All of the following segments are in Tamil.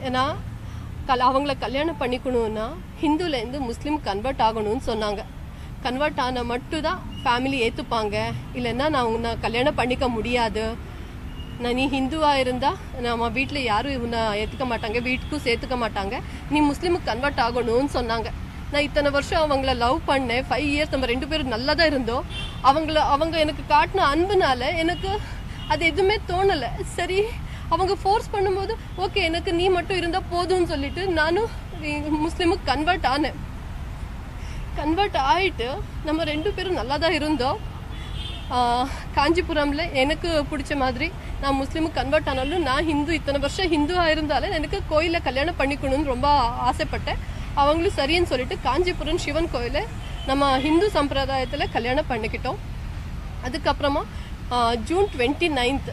ஏன்னா கல் அவங்கள கல்யாணம் பண்ணிக்கணும்னா ஹிந்துலேருந்து முஸ்லீம் கன்வெர்ட் ஆகணும்னு சொன்னாங்க கன்வெர்ட் ஆன மட்டும் தான் ஃபேமிலி ஏற்றுப்பாங்க இல்லைன்னா நான் உன்னை கல்யாணம் பண்ணிக்க முடியாது நான் நீ ஹிந்துவா இருந்தா நம்ம வீட்டில் யாரும் உன்னை ஏற்றுக்க மாட்டாங்க வீட்டுக்கும் சேர்த்துக்க மாட்டாங்க நீ முஸ்லீமுக்கு கன்வெர்ட் ஆகணும்னு சொன்னாங்க நான் இத்தனை வருஷம் அவங்கள லவ் பண்ணேன் ஃபைவ் இயர்ஸ் நம்ம ரெண்டு பேரும் நல்லா தான் இருந்தோம் அவங்கள அவங்க எனக்கு காட்டின அன்புனால எனக்கு அது எதுவுமே தோணலை சரி அவங்க ஃபோர்ஸ் பண்ணும்போது ஓகே எனக்கு நீ மட்டும் இருந்தால் போதும்னு சொல்லிட்டு நானும் முஸ்லீமுக்கு கன்வெர்ட் ஆனேன் கன்வெர்ட் ஆயிட்டு நம்ம ரெண்டு பேரும் நல்லா தான் இருந்தோம் ஆஹ் காஞ்சிபுரம்ல எனக்கு பிடிச்ச மாதிரி நான் முஸ்லீமுக்கு கன்வெர்ட் ஆனாலும் நான் ஹிந்து இத்தனை வருஷம் ஹிந்துவாக இருந்தாலும் எனக்கு கோயிலில் கல்யாணம் பண்ணிக்கணும்னு ரொம்ப ஆசைப்பட்டேன் அவங்களும் சரின்னு சொல்லிட்டு காஞ்சிபுரம் சிவன் கோயிலை நம்ம ஹிந்து சம்பிரதாயத்தில் கல்யாணம் பண்ணிக்கிட்டோம் அதுக்கப்புறமா ஆஹ் ஜூன் டுவெண்ட்டி நைன்த்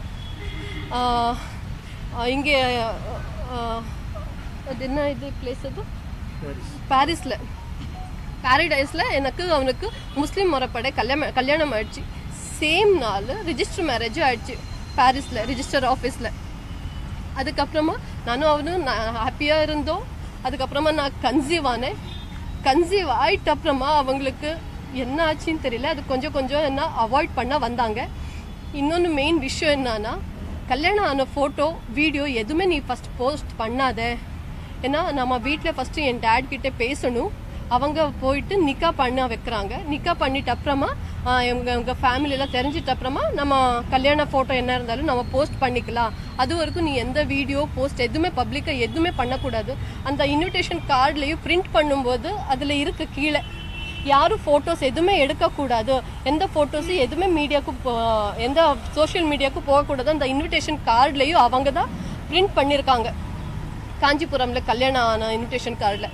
இங்கே ஆஹ் அது என்ன இது பிளேஸ் அது பாரிஸில் பாரடைஸில் எனக்கு அவனுக்கு முஸ்லீம் முறைப்பட கல்யாணம் கல்யாணம் ஆயிடுச்சு சேம் நாள் ரிஜிஸ்டர் மேரேஜ் ஆயிடுச்சு பாரிஸில் ரிஜிஸ்டர் ஆஃபீஸில் அதுக்கப்புறமா நானும் அவனும் ஹாப்பியாக இருந்தோம் அதுக்கப்புறமா நான் கன்சீவ் ஆனேன் கன்சீவ் ஆயிட்ட அப்புறமா அவங்களுக்கு என்ன ஆச்சுன்னு தெரியல அது கொஞ்சம் கொஞ்சம் என்ன அவாய்ட் பண்ண வந்தாங்க இன்னொன்று மெயின் விஷயம் என்னன்னா கல்யாணம் ஆன ஃபோட்டோ வீடியோ எதுவுமே நீ ஃபஸ்ட் போஸ்ட் பண்ணாத ஏன்னா நம்ம வீட்டில் ஃபஸ்ட்டு என் டேட் கிட்ட பேசணும் அவங்க போயிட்டு நிக்கா பண்ண வைக்கிறாங்க நிக்கா பண்ணிட்ட அப்புறமா ஆஹ், எங்க எங்க ஃபேமிலியெல்லாம் தெரிஞ்சிட்ட அப்புறமா நம்ம கல்யாண ஃபோட்டோ என்ன இருந்தாலும் நம்ம போஸ்ட் பண்ணிக்கலாம் அது வரைக்கும் நீ எந்த வீடியோ போஸ்ட் எதுவுமே பப்ளிக்காக எதுவுமே பண்ணக்கூடாது அந்த இன்விடேஷன் கார்ட்லேயும் பிரிண்ட் பண்ணும்போது அதில் இருக்கு கீழே யாரும் ஃபோட்டோஸ் எதுவுமே எடுக்கக்கூடாது எந்த ஃபோட்டோஸும் எதுவுமே மீடியாவுக்கு எந்த சோஷியல் மீடியாவுக்கு போகக்கூடாது அந்த இன்விடேஷன் கார்ட்லேயும் அவங்க தான் பிரிண்ட் பண்ணியிருக்காங்க காஞ்சிபுரம்ல கல்யாணம் ஆன இன்விடேஷன் கார்டில்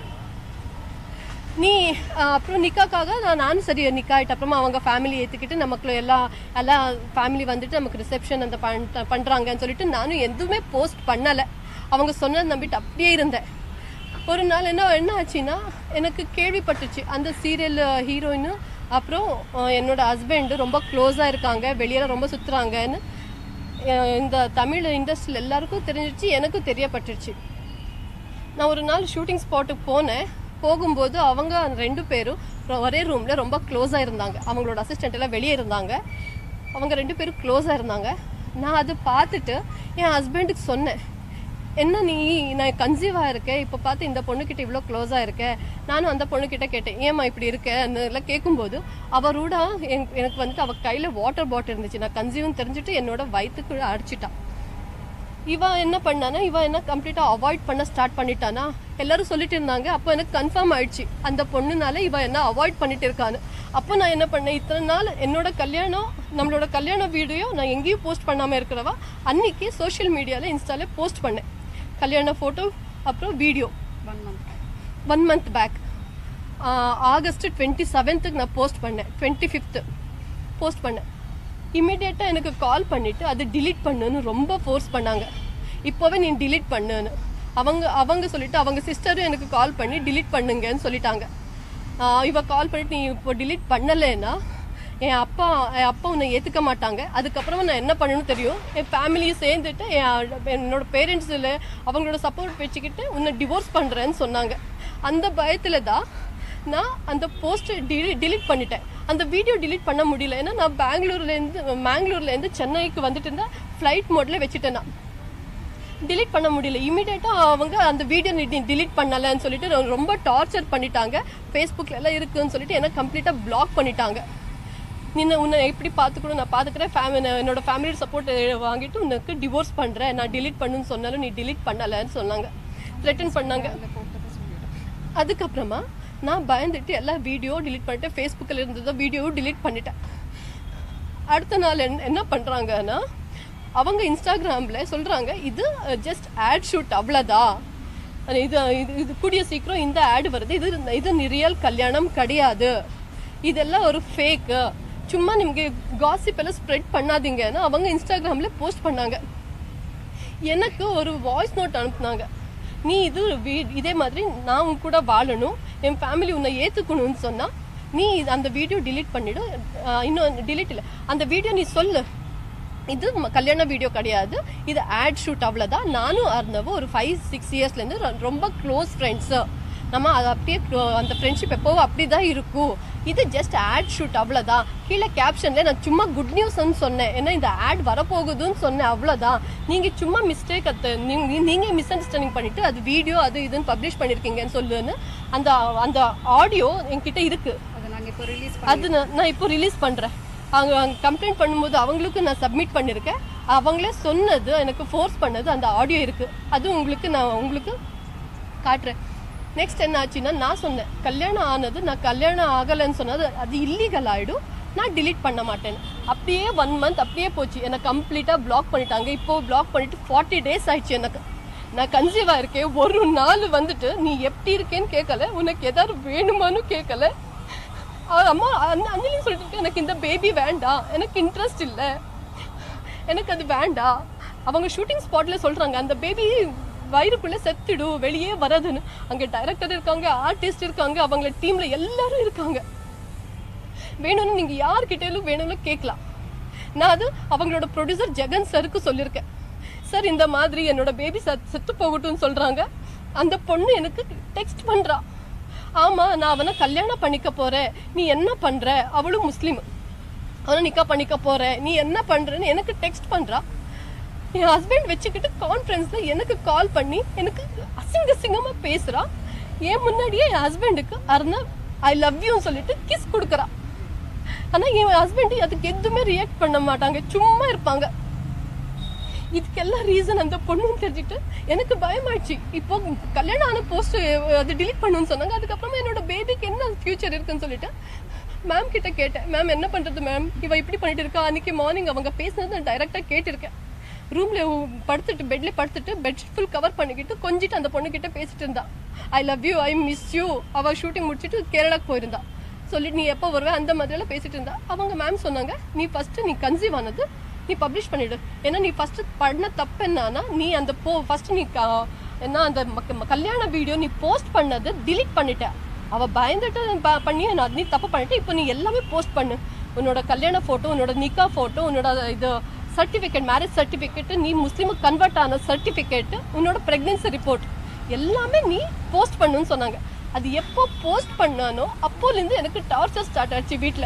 நீ அஹ், அப்புறம் நிக்காக்காக நான் நானும் சரி நிக்கா ஆயிட்ட அப்புறமா அவங்க ஃபேமிலி ஏற்றுக்கிட்டு நமக்கு எல்லாம் எல்லாம் ஃபேமிலி வந்துட்டு நமக்கு ரிசப்ஷன் அந்த பண் பண்ணுறாங்கன்னு சொல்லிட்டு நானும் எதுவுமே போஸ்ட் பண்ணலை அவங்க சொன்னதை நம்பிட்டு அப்படியே இருந்தேன் ஒரு நாள் என்ன என்ன ஆச்சுன்னா எனக்கு கேள்விப்பட்டுச்சு அந்த சீரியல் ஹீரோயின் அப்புறம் அஹ், என்னோட ஹஸ்பண்ட் ரொம்ப க்ளோஸாக இருக்காங்க வெளியில ரொம்ப சுற்றுறாங்கன்னு இந்த தமிழ் இண்டஸ்ட்ரியில் எல்லாருக்கும் தெரிஞ்சிச்சு எனக்கும் தெரியப்பட்டுருச்சு நான் ஒரு நாள் ஷூட்டிங் ஸ்பாட்டுக்கு போனேன் போகும்போது அவங்க ரெண்டு பேரும் ஒரே ரூமில் ரொம்ப க்ளோஸாக இருந்தாங்க அவங்களோட அசிஸ்டண்ட் எல்லாம் வெளியே இருந்தாங்க அவங்க ரெண்டு பேரும் க்ளோஸாக இருந்தாங்க நான் அதை பார்த்துட்டு என் ஹஸ்பண்டுக்கு சொன்னேன் என்ன நீ நான் கன்சீவாக இருக்கேன் இப்போ பார்த்து இந்த பொண்ணுக்கிட்ட இவ்வளோ க்ளோஸாக இருக்க நானும் அந்த பொண்ணுக்கிட்ட கேட்டேன் ஏம்மா இப்படி இருக்கன்னு எல்லாம் கேட்கும்போது அவரோட எனக்கு எனக்கு வந்துட்டு அவள் கையில் வாட்டர் பாட்டில் இருந்துச்சு நான் கன்சீவ்னு தெரிஞ்சுட்டு என்னோட வயிற்றுக்குள்ள அடிச்சிட்டான் இவ என்ன பண்ணானா இவ என்ன கம்ப்ளீட்டா அவாய்ட் பண்ண ஸ்டார்ட் பண்ணிட்டானா எல்லாரும் சொல்லிட்டு இருந்தாங்க அப்போ எனக்கு கன்ஃபார்ம் ஆயிடுச்சு அந்த பொண்ணுனால இவ என்ன அவாய்ட் பண்ணிட்டு இருக்கான்னு அப்போ நான் என்ன பண்ணேன் இத்தனை நாள் என்னோட கல்யாணம் நம்மளோட கல்யாண வீடியோ நான் எங்கேயும் போஸ்ட் பண்ணாம இருக்கிறவா அன்னைக்கு சோஷியல் மீடியால இன்ஸ்டால போஸ்ட் பண்ணேன் கல்யாண போட்டோ அப்புறம் video one month back August twenty செவன்த்துக்கு நான் போஸ்ட் பண்ணேன் டுவெண்ட்டி ஃபிஃப்த்து போஸ்ட் பண்ணேன் இம்மிடியேட்டாக எனக்கு கால் பண்ணிட்டு அது delete பண்ணுன்னு ரொம்ப ஃபோர்ஸ் பண்ணாங்க இப்போவே நீ delete பண்ணுன்னு அவங்க அவங்க சொல்லிட்டு அவங்க சிஸ்டரும் எனக்கு கால் பண்ணி delete பண்ணுங்கன்னு சொல்லிட்டாங்க ஆஹ் இவ கால் பண்ணிட்டு நீ இப்போ delete பண்ணலைன்னா என் அப்பா என் அப்பா உன்னை ஏற்றுக்க மாட்டாங்க அதுக்கப்புறமா நான் என்ன பண்ணணும்னு தெரியும் என் ஃபேமிலியும் சேர்ந்துட்டு என் என்னோட பேரண்ட்ஸில் அவங்களோட சப்போர்ட் வச்சுக்கிட்டு உன்னை டிவோர்ஸ் பண்ணுறேன்னு சொன்னாங்க அந்த பயத்தில் தான் நான் அந்த போஸ்ட்டை டிலி delete பண்ணிட்டேன் அந்த வீடியோ delete பண்ண முடியல ஏன்னா நான் பெங்களூர்லேருந்து மேங்களூர்லேருந்து சென்னைக்கு வந்துட்டு இருந்தேன் ஃப்ளைட் மோடில் வச்சுட்டேன் நான் delete பண்ண முடியல இமீடியட்டாக அவங்க அந்த வீடியோ நீ delete பண்ணலன்னு சொல்லிட்டு ரொ- ரொம்ப டார்ச்சர் பண்ணிட்டாங்க ஃபேஸ்புக்கில் எல்லாம் இருக்குன்னு சொல்லிட்டு என்ன கம்ப்ளீட்டாக பிளாக் பண்ணிட்டாங்க நீ உன்னை எப்படி பார்த்துக்கணும் நான் பார்த்துக்கிறேன் ஃபேமிலி என்னோட ஃபேமிலி சப்போர்ட் வாங்கிட்டு உனக்கு டிவோர்ஸ் பண்ணுறேன் நான் delete பண்ணுன்னு சொன்னாலும் நீ delete பண்ணலைன்னு சொன்னாங்க த்ரெட்டன் பண்ணாங்க அதுக்கப்புறமா நான் பயந்துட்டு எல்லா வீடியோ delete பண்ணிட்டேன் ஃபேஸ்புக்கில் இருந்ததை வீடியோவும் delete பண்ணிட்டேன் அடுத்த நாள் என்ன என்ன பண்ணுறாங்கன்னா அவங்க இன்ஸ்டாகிராமில் சொல்கிறாங்க இது ஜஸ்ட் ஆட் ஷூட் அவ்வளோதான் இது இது இது கூடிய சீக்கிரம் இந்த ஆட் வருது இது இது ரியல் கல்யாணம் கிடையாது இதெல்லாம் ஒரு ஃபேக்கு சும்மா நீங்கள் காசிப் எல்லாம் ஸ்ப்ரெட் பண்ணாதீங்கன்னு அவங்க இன்ஸ்டாகிராமில் போஸ்ட் பண்ணாங்க எனக்கு ஒரு வாய்ஸ் நோட் அனுப்புனாங்க நீ இது வீ- இதே மாதிரி நான் உன் கூட வாழணும் என் ஃபேமிலி உன்னை ஏற்றுக்கணும்னு சொன்னா நீ இது- அந்த வீடியோ delete பண்ணிடு அஹ் இன்னும் delete இல்லை அந்த வீடியோ நீ சொல்லு இது ம- கல்யாண வீடியோ கிடையாது இது ஆட் ஷூட் அவ்வளோதான் நானும் அருந்தவும் ஒரு ஃபைவ் சிக்ஸ் இயர்ஸ்லேருந்து ரொம்ப க்ளோஸ் ஃப்ரெண்ட்ஸு நம்ம அது அப்படியே clo- அந்த ஃப்ரெண்ட்ஷிப் எப்போவும் அப்படி தான் இருக்கும் இது ஜஸ்ட் ஆட் ஷூட் அவ்வளோதான் கீழே கேப்ஷனில் நான் சும்மா குட் நியூஸ்ன்னு சொன்னேன் ஏன்னா இந்த ஆட் வரப்போகுதுன்னு சொன்னேன் அவ்வளோதான் நீங்கள் சும்மா மிஸ்டேக் அத்த நீங்கள் மிஸ் அண்டர்ஸ்டாண்டிங் பண்ணிட்டு அது வீடியோ அது இதுன்னு பப்ளிஷ் பண்ணியிருக்கீங்கன்னு சொல்லுன்னு அந்த அந்த ஆடியோ என்கிட்ட இருக்குது அதை நாங்க இப்போ ரிலீஸ் அது நான் நான் இப்போ ரிலீஸ் பண்ணுறேன் அவங்க கம்ப்ளைண்ட் பண்ணும்போது அவங்களுக்கு நான் சப்மிட் பண்ணியிருக்கேன் அவங்களே சொன்னது எனக்கு ஃபோர்ஸ் பண்ணது அந்த ஆடியோ இருக்குது அது உங்களுக்கு நான் உங்களுக்கு காட்டுறேன் நெக்ஸ்ட் என்ன ஆச்சுன்னா நான் சொன்னேன் கல்யாணம் ஆனது நான் கல்யாணம் ஆகலைன்னு சொன்னது அது இல்லீகல் ஆகிடும் நான் delete பண்ண மாட்டேன் அப்படியே ஒன் மந்த் அப்படியே போச்சு என்னை கம்ப்ளீட்டாக பிளாக் பண்ணிட்டாங்க இப்போ பிளாக் பண்ணிட்டு ஃபார்ட்டி டேஸ் ஆயிடுச்சு எனக்கு நான் கன்சீவாக இருக்கேன் ஒரு நாள் வந்துட்டு நீ எப்படி இருக்கேன்னு கேட்கல உனக்கு ஏதாவது வேணுமான்னு கேட்கல அவ அம்மா அண்ண- அஞ்சலின்னு சொல்லிட்டு இருக்கு, எனக்கு இந்த பேபி வேண்டாம் எனக்கு இன்ட்ரெஸ்ட் இல்லை எனக்கு அது வேண்டாம் அவங்க ஷூட்டிங் ஸ்பாட்ல சொல்றாங்க அந்த பேபி வயிறுக்குள்ள செத்துடும் வெளியே வராதுன்னு அங்க டைரக்டர் இருக்காங்க ஆர்டிஸ்ட் இருக்காங்க அவங்கள டீம்ல எல்லாரும் இருக்காங்க வேணும்னு நீங்க யார்கிட்டயும் வேணும்னு கேட்கலாம் நான் அது அவங்களோட ப்ரொடியூசர் ஜெகன் சருக்கு சொல்லியிருக்கேன் சார் இந்த மாதிரி என்னோட பேபி செத்து போகட்டும்னு சொல்றாங்க அந்த பொண்ணு எனக்கு டெக்ஸ்ட் பண்றா ஆமா நான் அவனை கல்யாணம் பண்ணிக்க போறேன் நீ என்ன பண்ற அவளும் முஸ்லீம் அவனை நிக்கா பண்ணிக்க போறேன் நீ என்ன பண்றன்னு எனக்கு டெக்ஸ்ட் பண்றா என் ஹஸ்பண்ட் வச்சுக்கிட்டு கான்ஃபரன்ஸ்ல எனக்கு கால் பண்ணி எனக்கு அசிங்க அசிங்கமா பேசுறா என் முன்னாடியே என் ஹஸ்பண்டுக்கு அருணா ஐ லவ் யூன்னு சொல்லிட்டு கிஸ் கொடுக்குறா ஆனா என் ஹஸ்பண்ட் அதுக்கு எதுவுமே ரியாக்ட் பண்ண மாட்டாங்க சும்மா இருப்பாங்க இதுக்கெல்லாம் ரீசன் அந்த பொண்ணுன்னு தெரிஞ்சுட்டு எனக்கு பயமாயிடுச்சு இப்போ கல்யாணம் ஆன போஸ்ட் அது delete பண்ணுன்னு சொன்னாங்க அதுக்கப்புறமா என்னோட பேபிக்கு என்ன ஃபியூச்சர் இருக்குன்னு சொல்லிட்டு மேம் கிட்ட கேட்டேன் மேம் என்ன பண்றது மேம் இவ இப்படி பண்ணிட்டு இருக்கா அன்னைக்கு மார்னிங் அவங்க பேசினது நான் டைரக்டா கேட்டிருக்கேன் ரூம்ல படுத்துட்டு பெட்ல படுத்துட்டு பெட்ஷீட் ஃபுல் கவர் பண்ணிக்கிட்டு கொஞ்சிட்டு அந்த பொண்ணு கிட்ட பேசிட்டு இருந்தா I love you I miss you அவ ஷூட்டிங் முடிச்சிட்டு கேரளாக்கு போயிருந்தா சொல்லிட்டு நீ எப்போ வருவே அந்த மாதிரியெல்லாம் பேசிட்டு இருந்தா அவங்க மேம் சொன்னாங்க நீ ஃபர்ஸ்ட் நீ கன்சீவ் ஆனது நீ பப்ளிஷ் பண்ணிடு ஏன்னா நீ ஃபர்ஸ்ட் பண்ண தப்பு என்னன்னா நீ அந்த போ ஃபர்ஸ்ட் நீ க- என்ன அந்த மக்க- ம- கல்யாண வீடியோ நீ போஸ்ட் பண்ணது delete பண்ணிட்ட அவ பயந்துட்டு ப- பண்ணி நான் நீ தப்பு பண்ணிட்டு இப்போ நீ எல்லாமே போஸ்ட் பண்ணு உன்னோட கல்யாண போட்டோ உன்னோட நிக்கா போட்டோ உன்னோட இது சர்டிஃபிகேட் மேரேஜ் சர்டிஃபிகேட் நீ முஸ்லீமுக்கு கன்வெர்ட் ஆன சர்டிஃபிகேட் உன்னோட பிரெக்னன்சி ரிப்போர்ட் எல்லாமே நீ போஸ்ட் பண்ணுன்னு சொன்னாங்க அது எப்போ போஸ்ட் பண்ணானோ அப்போலேருந்து எனக்கு டார்ச்சர் ஸ்டார்ட் ஆச்சு வீட்டில்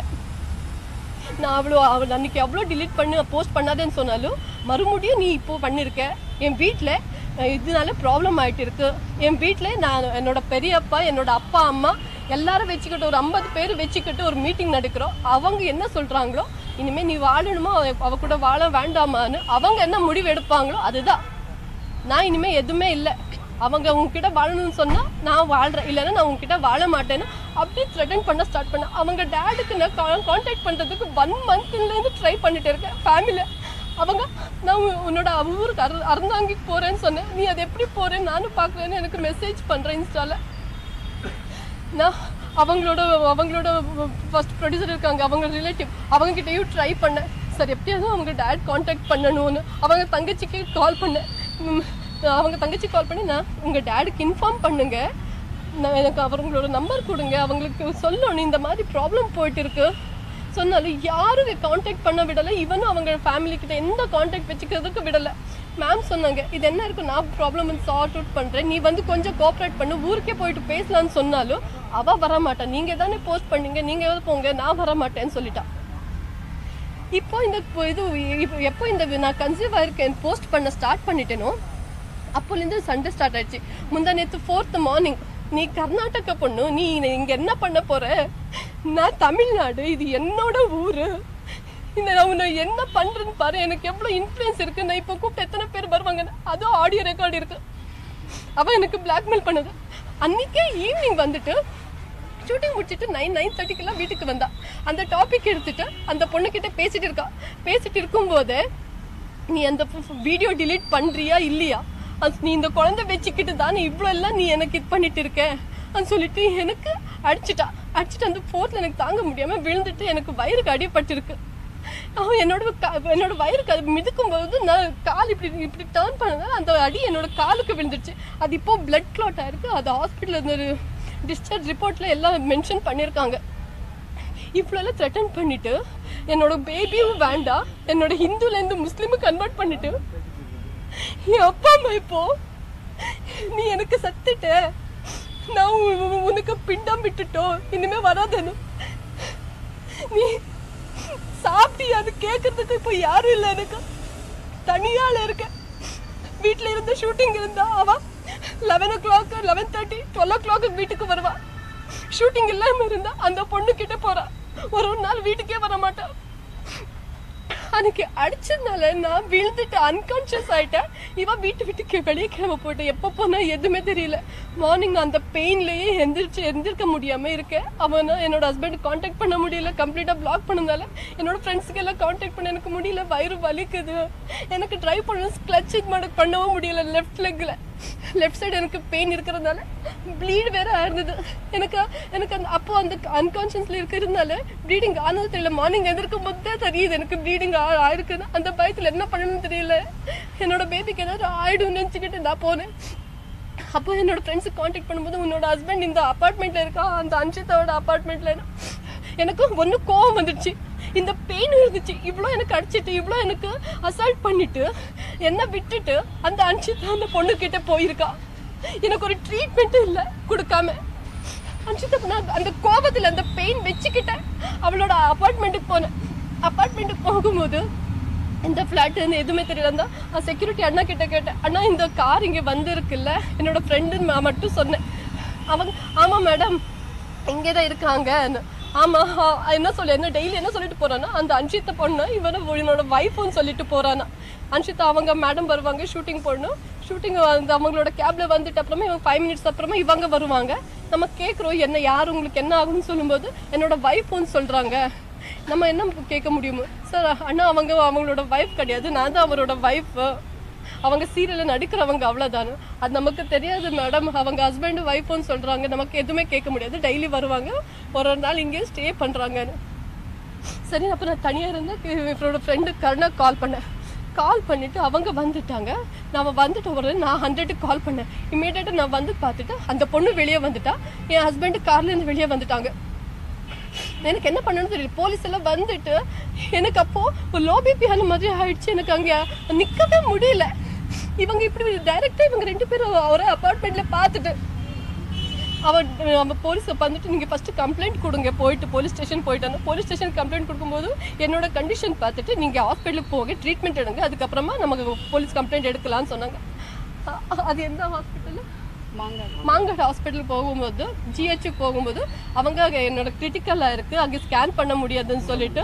நான் அவ்வளோ அவள் அன்னைக்கு எவ்வளோ delete பண்ணி போஸ்ட் பண்ணாதேன்னு சொன்னாலும் மறுபடியும் நீ இப்போ பண்ணியிருக்க என் வீட்டில் இதனால ப்ராப்ளம் ஆயிட்டு இருக்கு என் வீட்டில் நான் என்னோட பெரியப்பா என்னோட அப்பா அம்மா எல்லாரும் வச்சுக்கிட்டு ஒரு ஐம்பது பேர் வச்சுக்கிட்டு ஒரு மீட்டிங் நடக்கிறோம் அவங்க என்ன சொல்றாங்களோ இனிமே நீ வாழணுமா அவ- அவ கூட வாழ வேண்டாமான்னு அவங்க என்ன முடிவு எடுப்பாங்களோ அதுதான் நான் இனிமே எதுவுமே இல்லை அவங்க உங்ககிட்ட வாழணும்னு சொன்னா நான் வாழ்றேன் இல்லைன்னா நான் உங்ககிட்ட வாழ மாட்டேன்னு அப்படியே த்ரெட்டன் பண்ண ஸ்டார்ட் பண்ணேன் அவங்க டேடுக்கு நான் கான்டாக்ட் பண்றதுக்கு ஒன் மந்த்லேருந்து ட்ரை பண்ணிட்டு இருக்கேன் ஃபேமிலியில் அவங்க நான் உ- உன்னோட ஊருக்கு அரு அறந்தாங்கிக்கு போறேன்னு சொன்னேன் நீ அது எப்படி போறேன்னு நானும் பார்க்குறேன்னு எனக்கு மெசேஜ் பண்றேன் இன்ஸ்டால நான் அவங்களோட அவங்களோட ஃபர்ஸ்ட் ப்ரொடியூசர் இருக்காங்க அவங்க ரிலேட்டிவ் அவங்க கிட்டயும் ட்ரை பண்ணேன் சார் எப்படியாவது அவங்க டேட் காண்டாக்ட் பண்ணணும்னு அவங்க தங்கச்சிக்கு கால் பண்ணேன் ம், அவங்க தங்கச்சி கால் பண்ணி நான் உங்க டேடுக்கு இன்ஃபார்ம் பண்ணுங்க நான் எனக்கு அவங்களோட நம்பர் கொடுங்க அவங்களுக்கு சொல்லணும் இந்த மாதிரி ப்ராப்ளம் போயிட்டு இருக்கு சொன்னாலும் யாரும் காண்டாக்ட் பண்ண விடலை இவனும் அவங்க ஃபேமிலி கிட்ட எந்த காண்டாக்ட் வச்சுக்கிறதுக்கு விடலை மேம் சொன்னாங்க இது என்ன இருக்கு நான் ப்ராப்ளம் சார்ட் அவுட் பண்றேன் நீ வந்து கொஞ்சம் கோஆப்ரேட் பண்ணு ஊருக்கே போயிட்டு பேசலாம்னு சொன்னாலும் அவ வர மாட்டா நீங்க தானே போஸ்ட் பண்ணீங்க நீங்க எதாவது போங்க நான் வர மாட்டேன்னு சொல்லிட்டா இப்போ இந்த இப்போ இது இப்போ எப்போ இந்த நான் கன்சீவ் ஆயிருக்கேன் போஸ்ட் பண்ண ஸ்டார்ட் பண்ணிட்டேனோ அப்போலேருந்து சண்டே ஸ்டார்ட் ஆயிடுச்சு முந்தா நேற்று ஃபோர்த் மார்னிங் நீ கர்நாடகா பொண்ணு நீ இங்க என்ன பண்ண போற நான் தமிழ்நாடு இது என்னோட ஊரு இந்த நான் உன்னை என்ன பண்றேன்னு பாரு எனக்கு எவ்வளவு இன்ஃப்ளூயன்ஸ் இருக்கு நான் இப்போ கூப்பிட்டு எத்தனை பேர் வருவாங்க அதுவும் ஆடியோ ரெக்கார்டு இருக்கு அவ எனக்கு பிளாக்மெயில் பண்ணுது அன்னைக்கே ஈவினிங் வந்துட்டு ஷூட்டிங் முடிச்சிட்டு நைன் நைன் தேர்ட்டிக்கெல்லாம் வீட்டுக்கு வந்தா அந்த டாபிக் எடுத்துட்டு அந்த பொண்ணுக்கிட்ட பேசிட்டு இருக்கா பேசிட்டு இருக்கும்போதே நீ அந்த வீடியோ delete பண்றியா இல்லையா அது நீ இந்த குழந்தை வச்சுக்கிட்டு தானே இவ்வளோ எல்லாம் நீ எனக்கு இது பண்ணிட்டு இருக்க అని சொல்லிட்டு எனக்கு அடிச்சிட்டா அடிச்சிட்டு அந்த ஃபோர்த்தில் எனக்கு தாங்க முடியாம விழுந்துட்டு எனக்கு வயிறுக்கு அடிபட்டிருக்கு அவன் என்னோட கா- என்னோட வயிறுக்கு அது மிதுக்கும் போது நான் கால் இப்படி இப்படி டேர்ன் பண்ணதால அந்த அடி என்னோட காலுக்கு விழுந்துருச்சு அது இப்போ பிளட் கிளாட் ஆயிருக்கு அது ஹாஸ்பிட்டல் இந்த டிஸ்சார்ஜ் ரிப்போர்ட்ல எல்லாம் மென்ஷன் பண்ணியிருக்காங்க இவ்வளோலாம் த்ரெட்டன் பண்ணிட்டு என்னோட பேபியும் வேண்டாம் என்னோட ஹிந்துலேருந்து முஸ்லீமு கன்வெர்ட் பண்ணிட்டு என் அப்பா அம்மா இப்போ நீ எனக்கு சத்துட்ட நான் உ- உ- உனக்கு பிண்டம் விட்டுட்டோம் இனிமே வராதேன்னு நீ சாப்பிட்டி அது கேட்கறதுக்கு இப்போ யாரும் இல்லை எனக்கு தனியால இருக்க வீட்டில் இருந்த ஷூட்டிங் இருந்தா அவ eleven o'clock eleven thirty twelve o'clock வீட்டுக்கு வருவா ஷூட்டிங் இல்லாம இருந்தா அந்த பொண்ணு கிட்ட போறா ஒரு ஒரு நாள் வீட்டுக்கே வர மாட்டா அன்னைக்கு அடிச்சதுனால நான் விழுந்துட்டு அன்கான்ஷியஸ் ஆயிட்டேன் இவன் வீட்டு விட்டு வெளியே கிளம்ப போயிட்டேன் எப்போ போனா எதுவுமே தெரியல மார்னிங் அந்த பெயின்லயே எந்திரிச்சு எந்திரிக்க முடியாம இருக்கேன் அவனை என்னோட ஹஸ்பண்ட் காண்டாக்ட் பண்ண முடியல கம்ப்ளீட்டா பிளாக் பண்ணதால என்னோட ஃப்ரெண்ட்ஸுக்கு எல்லாம் காண்டாக்ட் பண்ண எனக்கு முடியல வயிறு வலிக்குது எனக்கு ட்ரை பண்ண கிளச்சிங் மட பண்ணவும் முடியல லெஃப்ட் லெக்ல லெஃப்ட் சைடு எனக்கு பெயின் இருக்கிறதுனால ப்ளீட் வேற ஆயிருந்தது எனக்கு எனக்கு அந்த அப்போ அந்த அன்கான்ஷியஸ்ல இருக்கிறதுனால ப்ளீடிங் ஆனது தெரியல மார்னிங் எதிர்க்கும் போதே தெரியுது எனக்கு ப்ளீடிங் ஆயிருக்குன்னு அந்த பயத்துல என்ன பண்ணணும்னு தெரியல என்னோட பேபிக்கு ஏதாவது ஆயிடும்னு நினச்சிக்கிட்டு நான் போனேன் அப்போ என்னோட ஃப்ரெண்ட்ஸுக்கு காண்டாக்ட் பண்ணும்போது உன்னோட ஹஸ்பண்ட் இந்த அப்பார்ட்மெண்ட்ல இருக்கா அந்த அன்ஷிதாவோட அப்பார்ட்மெண்ட்ல எனக்கு ஒன்று கோவம் வந்துடுச்சு இந்த பெயின் இருந்துச்சு இவ்வளோ எனக்கு அடிச்சிட்டு இவ்வளோ எனக்கு அசால்ட் பண்ணிட்டு என்ன விட்டுட்டு அந்த அன்ஷிதா அந்த பொண்ணுக்கிட்ட போயிருக்கா எனக்கு ஒரு ட்ரீட்மெண்ட்டும் இல்லை கொடுக்காம அன்ஷிதா நான் அந்த கோபத்தில் அந்த பெயின் வச்சுக்கிட்டேன் அவளோட அப்பார்ட்மெண்ட்டுக்கு போனேன் அப்பார்ட்மெண்ட்டுக்கு போகும்போது இந்த ஃப்ளாட்டுன்னு எதுவுமே தெரியல இருந்தா செக்யூரிட்டி அண்ணா கிட்ட கேட்டேன் அண்ணா இந்த கார் இங்கே வந்திருக்குல்ல என்னோட ஃப்ரெண்டுன்னு நான் மட்டும் சொன்னேன் அவங்க ஆமாம் மேடம் இங்கே தான் இருக்காங்கன்னு ஆமாம் என்ன சொல்லு என்ன டெய்லி என்ன சொல்லிட்டு போறானா அந்த அன்ஷித்த பொண்ணு இவனை என்னோட ஒய்ஃப்னு சொல்லிட்டு போறானா அன்ஷிதா அவங்க மேடம் வருவாங்க ஷூட்டிங் போடணும் ஷூட்டிங் அந்த அவங்களோட கேப்ல வந்துட்டு அப்புறமா இவங்க ஃபைவ் மினிட்ஸ் அப்புறமா இவங்க வருவாங்க நம்ம கேட்குறோம் என்ன யார் உங்களுக்கு என்ன ஆகும்னு சொல்லும்போது என்னோட ஒய்ஃப்னு சொல்றாங்க நம்ம என்ன கேட்க முடியுமோ சார் அண்ணா அவங்க அவங்களோட ஒய்ஃப் கிடையாது நான் தான் அவரோட ஒய்ஃப் அவங்க சீரியலில் நடிக்கிறவங்க அவ்வளோதானே அது நமக்கு தெரியாது மேடம் அவங்க ஹஸ்பண்ட் ஒய்ஃப்னு சொல்கிறாங்க நமக்கு எதுவுமே கேட்க முடியாது டெய்லி வருவாங்க ஒரு ஒரு நாள் இங்கேயே ஸ்டே பண்ணுறாங்கன்னு சரி அப்போ நான் தனியாக இருந்தேன் இவரோட ஃப்ரெண்டு கருணா கால் பண்ணேன் கால் பண்ணிட்டு அவங்க வந்துட்டாங்க நான் வந்துட்ட உடனே நான் ஹண்ட்ரடுக்கு கால் பண்ணேன் இமீடியட்டாக நான் வந்து பார்த்துட்டு அந்த பொண்ணு வெளியே வந்துட்டா என் ஹஸ்பண்ட் கார்லேருந்து வெளியே வந்துட்டாங்க எனக்கு என்ன பண்ணணும்னு தெரியல போலீஸ் எல்லாம் வந்துட்டு எனக்கு அப்போ ஒரு லோ பிபி ஆன மாதிரி ஆயிடுச்சு எனக்கு அங்க நிக்கவே முடியல இவங்க இப்படி டைரக்டா இவங்க ரெண்டு பேரும் ஒரே அபார்ட்மெண்ட்ல பார்த்துட்டு அவன் அவன் போலீஸ் வந்துட்டு நீங்கள் ஃபஸ்ட்டு கம்ப்ளைண்ட் கொடுங்க போயிட்டு போலீஸ் ஸ்டேஷன் போயிட்டாங்க போலீஸ் ஸ்டேஷன் கம்ப்ளைண்ட் கொடுக்கும்போது என்னோட கண்டிஷன் பார்த்துட்டு நீங்கள் ஹாஸ்பிட்டலுக்கு போக ட்ரீட்மெண்ட் எடுங்க அதுக்கப்புறமா நமக்கு போலீஸ் கம்ப்ளைண்ட் எடுக்கலாம்னு சொன்னாங்க அ- அ- அது எந்த ஹாஸ்பிட்டல் மாங்காடு ஹாஸ்பிட்டல் போகும்போது ஜிஹெச் போகும்போது அவங்க அங்க என்னோட கிரிட்டிக்கலாக இருக்குது அங்கே ஸ்கேன் பண்ண முடியாதுன்னு சொல்லிட்டு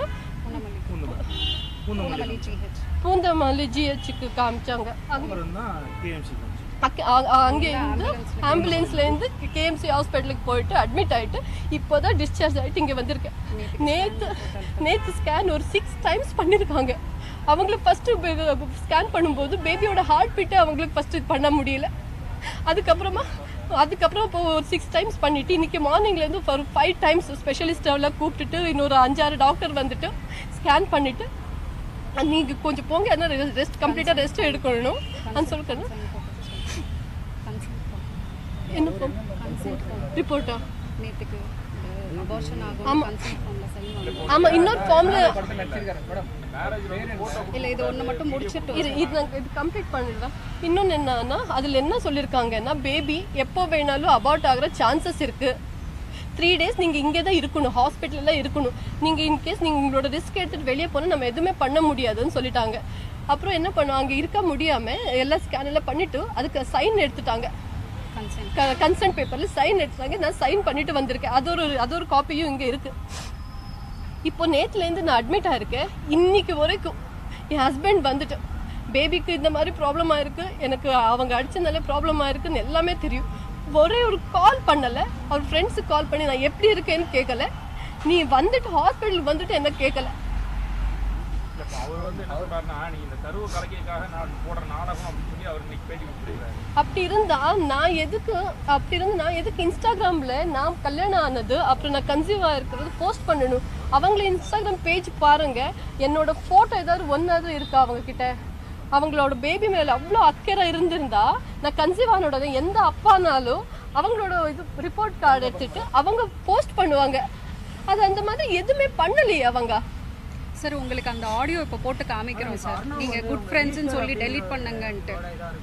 பூந்தமல்லி ஜிஹெச்சுக்கு காமிச்சாங்க அங்க அப்புறம் தான் கேஎம்சி காமிச்சு அக்க- அ- அ- அங்கே இருந்து ஆம்புலன்ஸ்லேருந்து கேஎம்சி ஹாஸ்பிட்டலுக்கு போயிட்டு அட்மிட் ஆயிட்டு இப்போதான் டிஸ்சார்ஜ் ஆயிட்டு இங்கே வந்திருக்கேன் நேற்று நேற்று ஸ்கேன் ஒரு சிக்ஸ் டைம்ஸ் பண்ணியிருக்காங்க அவங்களுக்கு ஃபஸ்ட்டு ஸ்கேன் பண்ணும்போது பேபியோட ஹார்ட் பீட்டை அவங்களுக்கு ஃபஸ்ட்டு பண்ண முடியல அதுக்கப்புறமா அதுக்கப்புறம் இப்போ ஒரு சிக்ஸ் டைம்ஸ் பண்ணிட்டு இன்னைக்கு மார்னிங்லேருந்து ஒரு ஃபைவ் டைம்ஸ் ஸ்பெஷலிஸ்ட் எல்லாம் கூப்பிட்டுட்டு இன்னொரு அஞ்சாறு டாக்டர் வந்துட்டு ஸ்கேன் பண்ணிட்டு நீங்கள் கொஞ்சம் போங்க ஏன்னா ரெஸ்ட் கம்ப்ளீட்டாக ரெஸ்ட் எடுக்கணும் అని சொல்லிக்கணும் என்ன ஃபார்ம் ரிப்போர்ட்டா நேற்றுக்கு அபார்ஷன் ஆகும் ஆமா. கன்சென்ட் ஃபார்ம்ல சைன் வாங்க ஆமா இன்னொரு ஃபார்ம்ல இல்ல இது ஒண்ணு மட்டும் முடிச்சிட்டு இது இது நாங்கள் இது கம்ப்ளீட் பண்ணிடுறேன் இன்னொன்று என்னன்னா அதில் என்ன சொல்லியிருக்காங்கன்னா பேபி எப்போ வேணாலும் அபார்ட் ஆகிற சான்சஸ் இருக்கு த்ரீ டேஸ் நீங்கள் இங்கே தான் இருக்கணும் ஹாஸ்பிட்டலில் இருக்கணும் நீங்கள் இன்கேஸ் நீங்கள் உங்களோட ரிஸ்க் எடுத்துகிட்டு வெளியே போனால் நம்ம எதுவுமே பண்ண முடியாதுன்னு சொல்லிட்டாங்க அப்புறம் என்ன பண்ணுவோம் அங்கே இருக்க முடியாமல் எல்லா ஸ்கேன் எல்லாம் பண்ணிவிட்டு அதுக்கு சைன் எடுத்துட்டாங்க கன்சென்ட் கன்சென்ட் பேப்பரில் சைன் எடுத்தாங்க நான் சைன் பண்ணிட்டு வந்திருக்கேன் அது ஒரு அது ஒரு காப்பியும் இங்கே இருக்கு இப்போ நேத்துலேருந்து நான் அட்மிட் ஆயிருக்கேன் இன்னைக்கு வரைக்கும் என் ஹஸ்பண்ட் வந்துட்டு பேபிக்கு இந்த மாதிரி ப்ராப்ளம் ஆயிருக்கு எனக்கு அவங்க அடிச்சதுனால ப்ராப்ளம் ஆயிருக்குன்னு எல்லாமே தெரியும் ஒரே ஒரு கால் பண்ணல அவர் ஃப்ரெண்ட்ஸுக்கு கால் பண்ணி நான் எப்படி இருக்கேன்னு கேட்கல நீ வந்துட்டு ஹாஸ்பிட்டல் வந்துட்டு என்ன கேட்கல இல்ல, இப்ப அவர் வந்து என்ன சொல்றாருன்னா நீங்க இந்த கருவு கலைக்கிறதுக்காக நான் போடுற நாடகம் அப்படின்னு சொல்லி அவர் இன்னைக்கு பேட்டி கொடுத்துருக்காரு அப்படி இருந்தா நான் எதுக்கு அப்படி இருந்து நான் எதுக்கு இன்ஸ்டாகிராம்ல நான் கல்யாணம் ஆனது அப்புறம் நான் கன்சீவ் ஆயிருக்கிறது போஸ்ட் பண்ணணும் அவங்கள இன்ஸ்டாகிராம் பேஜ் பாருங்க என்னோட போட்டோ ஏதாவது ஒன்னாவது இருக்கா அவங்க கிட்ட அவங்களோட பேபி மேல அவ்வளோ அக்கறை இருந்திருந்தா நான் கன்சீவ் ஆனோட எந்த அப்பானாலும் அவங்களோட இது ரிப்போர்ட் கார்டு எடுத்துட்டு அவங்க போஸ்ட் பண்ணுவாங்க அது அந்த மாதிரி எதுவுமே பண்ணலையே அவங்க சார் உங்களுக்கு அந்த ஆடியோ இப்போ போட்டு காமிக்கிறோம் சார் நீங்க குட் ஃப்ரெண்ட்ஸ்னு சொல்லி டெலீட் பண்ணுங்கன்ட்டு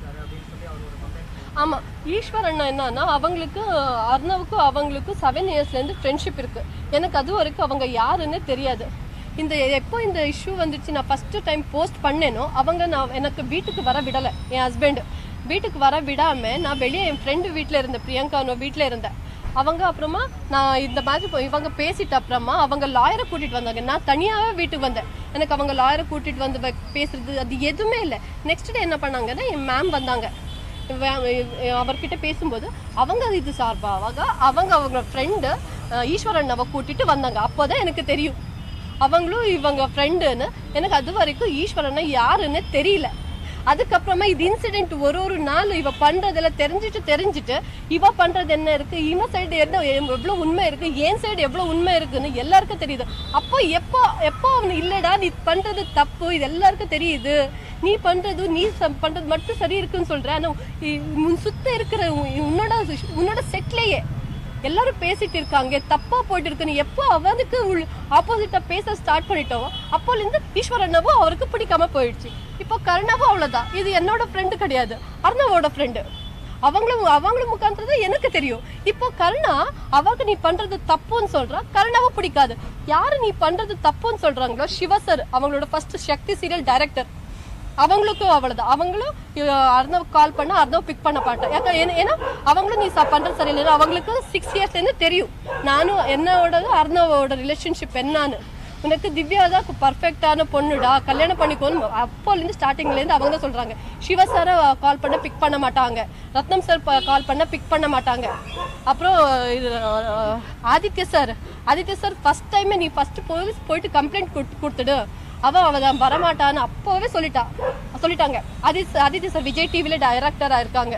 ஆமா ஈஸ்வர் அண்ணா என்னன்னா அவங்களுக்கு அர்ணவுக்கும் அவங்களுக்கும் செவன் இயர்ஸ்லேருந்து ஃப்ரெண்ட்ஷிப் இருக்கு எனக்கு அது வரைக்கும் அவங்க யாருன்னு தெரியாது இந்த எப்போ இந்த இஷ்யூ வந்துச்சு நான் ஃபஸ்ட்டு டைம் போஸ்ட் பண்ணேனோ அவங்க நான் எனக்கு வீட்டுக்கு வர விடலை என் ஹஸ்பண்ட் வீட்டுக்கு வர விடாம நான் வெளியே என் ஃப்ரெண்டு வீட்டில் இருந்தேன் பிரியங்கானோ வீட்டில் இருந்தேன் அவங்க அப்புறமா நான் இந்த மாதிரி இப்போ இவங்க பேசிட்ட அப்புறமா அவங்க லாயரை கூட்டிட்டு வந்தாங்க நான் தனியாகவே வீட்டுக்கு வந்தேன் எனக்கு அவங்க லாயரை கூட்டிட்டு வந்து வ- பேசுறது அது எதுவுமே இல்லை நெக்ஸ்ட் டே என்ன பண்ணாங்கன்னா என் மேம் வந்தாங்க வே- அவர்கிட்ட பேசும்போது அவங்க இது சார்பாக அவங்க அவங்க ஃப்ரெண்டு ஈஸ்வரன் அவ கூட்டிட்டு வந்தாங்க அப்போதான் எனக்கு தெரியும் அவங்களும் இவங்க ஃப்ரெண்டுன்னு எனக்கு அது வரைக்கும் ஈஸ்வரனை யாருன்னு தெரியல அதுக்கப்புறமா இது இன்சிடென்ட் ஒரு ஒரு நாள் இவ பண்றதுல தெரிஞ்சுட்டு தெரிஞ்சுட்டு இவ பண்றது என்ன இருக்கு இவன் சைடு என்ன எவ்வளவு உண்மை இருக்கு என் சைடு எவ்வளவு உண்மை இருக்குன்னு எல்லாருக்கும் தெரியுது அப்போ எப்போ எப்போ அவனு இல்லடா நீ பண்றது தப்பு இது எல்லாருக்கும் தெரியுது நீ பண்றது நீ ச- பண்றது மட்டும் சரி இருக்குன்னு சொல்ற ஆனா இ- உன் சுத்த இருக்கிற உன் உன்னோட உன்னோட செட்லயே எல்லாரும் பேசிட்டு இருக்காங்க தப்பா போயிட்டு இருக்குன்னு எப்போ அவனுக்கு ஆப்போசிட்டா பேச ஸ்டார்ட் பண்ணிட்டோம் அப்போல இருந்து ஈஸ்வரனவும் அவருக்கு பிடிக்காம போயிடுச்சு இப்போ கருணாவும் அவ்வளவுதான் இது என்னோட ஃப்ரெண்டு கிடையாது அர்ணவோட ஃப்ரெண்டு அவங்களும் அவங்களும் முக்காந்தது எனக்கு தெரியும் இப்போ கருணா அவருக்கு நீ பண்றது தப்புன்னு சொல்றா கருணாவும் பிடிக்காது யாரு நீ பண்றது தப்புன்னு சொல்றாங்களோ சிவசர் அவங்களோட ஃபர்ஸ்ட் சக்தி சீரியல் டைரக்டர் அவங்களுக்கும் அவ்வளவுதான் அவங்களும் அஹ், அர்ணவ் கால் பண்ண அர்ணவ் பிக் பண்ண மாட்டேன் ஏன்னா ஏன்னா- ஏன்னா அவங்களும் நீ ச- பண்றது சரியில்லை அவங்களுக்கு சிக்ஸ் இயர்ஸ்லேருந்து தெரியும் நானும் என்னோட அர்ணவோட ரிலேஷன்ஷிப் என்னன்னு உனக்கு திவ்யா தான் பர்ஃபெக்டான பொண்ணுடா கல்யாணம் பண்ணிக்கோன்னு அப்போலேருந்து ஸ்டார்டிங்லேருந்து அவங்க தான் சொல்றாங்க சிவ சாரை கால் பண்ண பிக் பண்ண மாட்டாங்க ரத்னம் சார் கால் பண்ண பிக் பண்ண மாட்டாங்க அப்புறம் இது அஹ், Aditya sir Aditya sir first டைமே நீ ஃபர்ஸ்ட் போலீஸ் போயிட்டு கம்ப்ளைண்ட் கொடுத்துடு அவ அவ தான் வரமாட்டான்னு அப்போவே சொல்லிட்டா சொல்லிட்டாங்க ஆதித் ஆதித்ய சார் விஜய் டிவில டைரக்டரா இருக்காங்க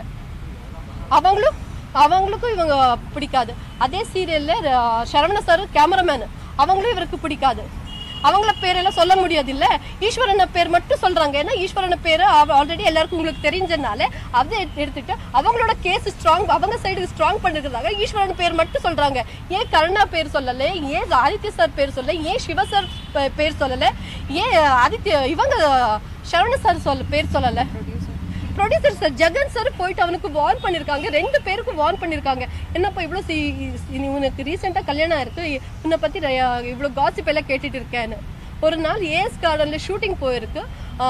அவங்களும் அவங்களுக்கும் இவங்க பிடிக்காது அதே சீரியல்ல அஹ், சரவண சார் கேமராமேன் அவங்களும் இவருக்கு பிடிக்காது அவங்கள பேரெல்லாம் சொல்ல முடியாது இல்ல ஈஸ்வரன பேர் மட்டும் சொல்றாங்க ஏன்னா ஈஸ்வரன பேரு ஆல்ரெடி எல்லாருக்கும் உங்களுக்கு தெரிஞ்சனால அதை எடுத்து- எடுத்துட்டு அவங்களோட கேஸ் ஸ்ட்ராங் அவங்க சைடு ஸ்ட்ராங் பண்ணிருக்கிறதாக ஈஸ்வரன் பேர் மட்டும் சொல்றாங்க ஏன் கருணா பேர் சொல்லல ஏன் ஆதித்ய சார் பேர் சொல்லல ஏன் சிவ சார் பே- பேர் சொல்லல ஏன் ஆதித்ய இவங்க சரவண சார் சொல்ல பேர் சொல்லல ப்ரொடியூசர் சார் ஜெகன் சார் போயிட்டு அவனுக்கு வார்ன் பண்ணிருக்காங்க ரெண்டு பேருக்கும் வார்ன் பண்ணிருக்காங்க என்னப்பா இவ்வளோ சி நீ உனக்கு ரீசெண்டாக கல்யாணம் ஆயிருக்கு உன்னை பற்றி இவ்வளோ காசிப் எல்லாம் கேட்டுட்டு இருக்கேன்னு ஒரு நாள் ஏஎஸ் கார்டன்ல ஷூட்டிங் போயிருக்கு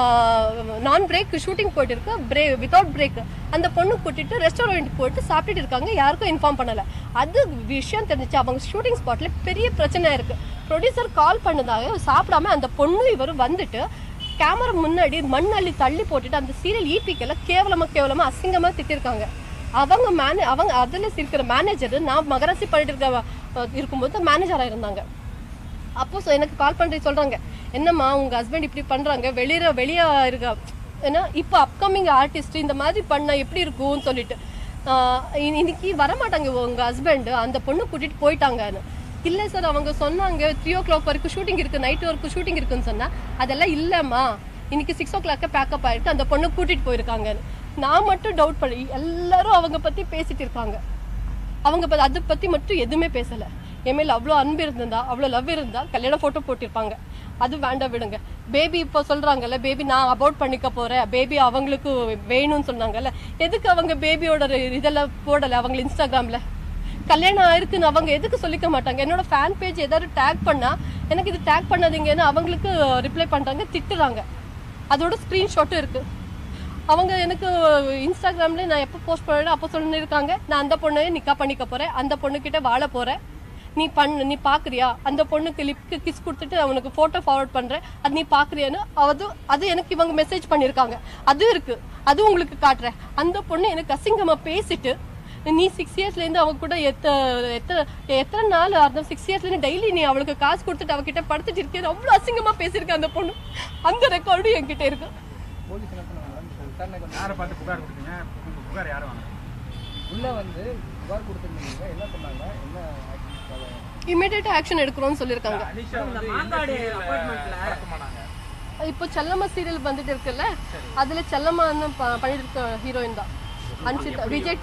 நான் பிரேக் ஷூட்டிங் போயிட்டு இருக்கு பிரே வித்தவுட் பிரேக் அந்த பொண்ணு கூட்டிட்டு ரெஸ்டாரண்ட் போயிட்டு சாப்பிட்டுட்டு இருக்காங்க யாருக்கும் இன்ஃபார்ம் பண்ணல அது விஷயம் தெரிஞ்சுச்சு அவங்க ஷூட்டிங் ஸ்பாட்ல பெரிய பிரச்சனை இருக்கு ப்ரொடியூசர் கால் பண்ணதாக சாப்பிடாம அந்த பொண்ணு இவரும் வந்துட்டு கேமரா முன்னாடி மண் அள்ளி தள்ளி போட்டுட்டு அந்த சீரியல் ஈபிக்கெல்லாம் கேவலமா கேவலமா அசிங்கமா திட்டிருக்காங்க அவங்க மேனே அவங்க அதுல இருக்கிற மேனேஜர் நான் மகராசி பண்ணிட்டு இருக்க அஹ், இருக்கும்போது மேனேஜரா இருந்தாங்க அப்போ சொ- எனக்கு கால் பண்ணி சொல்றாங்க என்னம்மா உங்க ஹஸ்பண்ட் இப்படி பண்றாங்க வெளியில வெளியே இருக்க ஏன்னா இப்போ அப்கமிங் ஆர்டிஸ்ட் இந்த மாதிரி பண்ணா எப்படி இருக்கும்னு சொல்லிட்டு ஆஹ் இ- இன்னைக்கு வரமாட்டாங்க உங்க ஹஸ்பண்ட் அந்த பொண்ணு கூட்டிட்டு போயிட்டாங்கன்னு இல்லை சார் அவங்க சொன்னாங்க த்ரீ ஓ கிளாக் வரைக்கும் ஷூட்டிங் இருக்கு நைட் வரைக்கும் ஷூட்டிங் இருக்குன்னு சொன்னா அதெல்லாம் இல்லைம்மா இன்னைக்கு சிக்ஸ் ஓ கிளாக்கே பேக்கப் ஆயிருக்கு அந்த பொண்ணு கூட்டிட்டு போயிருக்காங்கன்னு நான் மட்டும் டவுட் பண்ணி எல்லாரும் அவங்க பத்தி பேசிட்டு இருக்காங்க அவங்க ப- அதை பத்தி மட்டும் எதுவுமே பேசல என் மேல அவ்வளோ அன்பு இருந்திருந்தா அவ்வளோ லவ் இருந்தா கல்யாண போட்டோ போட்டிருப்பாங்க அது வேண்டாம் விடுங்க பேபி இப்போ சொல்றாங்கல்ல பேபி நான் அபவுட் பண்ணிக்க போறேன் பேபி அவங்களுக்கு வேணும்னு சொன்னாங்கல்ல எதுக்கு அவங்க பேபியோட இதெல்லாம் போடல அவங்க இன்ஸ்டாகிராம்ல கல்யாணம் ஆயிருக்குன்னு அவங்க எதுக்கு சொல்லிக்க மாட்டாங்க என்னோட ஃபேன் பேஜ் ஏதாவது டேக் பண்ணா எனக்கு இது டேக் பண்ணாதீங்கன்னு அவங்களுக்கு ரிப்ளை பண்றாங்க திட்டுறாங்க அதோட ஸ்க்ரீன்ஷாட்டும் இருக்கு அவங்க எனக்கு இன்ஸ்டாகிராம்ல நான் எப்போ போஸ்ட் பண்ணேன் அப்போ சொல்லியிருக்காங்க நான் அந்த பொண்ணை நிக்கா பண்ணிக்க போறேன் அந்த பொண்ணுகிட்ட வாழ போறேன் நீ பண்ணு நீ பாக்குறியா அந்த பொண்ணுக்கு லிப்க்கு கிஸ் கொடுத்துட்டு அவனுக்கு போட்டோ ஃபார்வர்ட் பண்றேன் அது நீ பாக்குறியான்னு அது அது எனக்கு இவங்க மெசேஜ் பண்ணியிருக்காங்க அது இருக்கு அது உங்களுக்கு காட்டுறேன் அந்த பொண்ணு எனக்கு அசிங்கமா பேசிட்டு நீ சிக்ஸ் இயர்ஸ்ல இருந்து அவ கூட எத்த எத்தனை எத்தனை நாள் அந்த சிக்ஸ் இயர்ஸ்ல இருந்து டெய்லி நீ அவளுக்கு காசு கொடுத்துட்டு அவகிட்ட படுத்துட்டு இருக்கேன் அவ்வளவு அசிங்கமா பேசியிருக்க அந்த பொண்ணு அந்த ரெக்கார்டும் என்கிட்ட இருக்கு போலீஸ் என்ன பண்ணாங்க மேடம் விசாரணை கொஞ்சம் யாரை பார்த்து புகார் கொடுத்தீங்க உங்க புகார் யார் வாங்க உள்ள வந்து புகார் கொடுத்துருந்தீங்க என்ன சொன்னாங்க என்ன action அதை- இமீடியட் ஆக்ஷன் எடுக்கிறோம்னு சொல்லியிருக்காங்க அனிஷா வந்து எந்த serial ல பழக்கமானாங்க இப்போ செல்லம்மா சீரியல் வந்துட்டு இருக்குல்ல அதுல செல்லம்மான்னு ப- பண்ணிட்டு இருக்க ஹீரோயின் தான் அன்சிதா விஜய் டிவி இல்ல